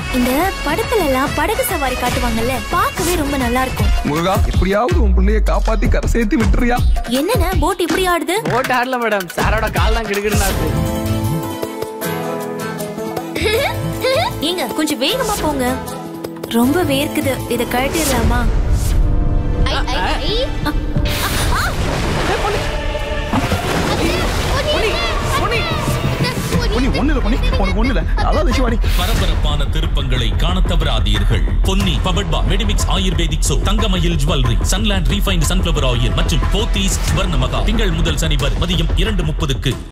இந்த படத்துல எல்லாம் படகு சவாரி காட்டுவாங்கல்ல பார்க்கவே ரொம்ப நல்லா இருக்கும் முருகா எப்படியாவது உன் பிள்ளைய காப்பாத்தி கரை சேர்த்து விட்டுறியா என்னண்ணே போட் இப்படி ஆடுது ஓட்டு ஆடல மேடம் சாரோட கால் தான் கிடுக்கிடுனாரு ஏங்க கொஞ்சம் வேகமா போங்க ரொம்ப வேர்க்குது இத கழட்டிடலாமா பொன்னி ஒண்ணு இல்ல பொன்னி உனக்கு ஒண்ணு இல்ல அதான் சிவானி பரபரப்பான திருப்பங்களை காணத் தவறாதீர்கள் பொன்னி பவட்பா மெடிமிக்ஸ் ஆயுர்வேதிக் சோ Thangamayil jewellery Sunland refined sunflower oil மற்றும் போத்தீஸ் ஸ்வர்ணமகா திங்கள் முதல் சனி வரை மதியம் இரண்டு முப்பதுக்கு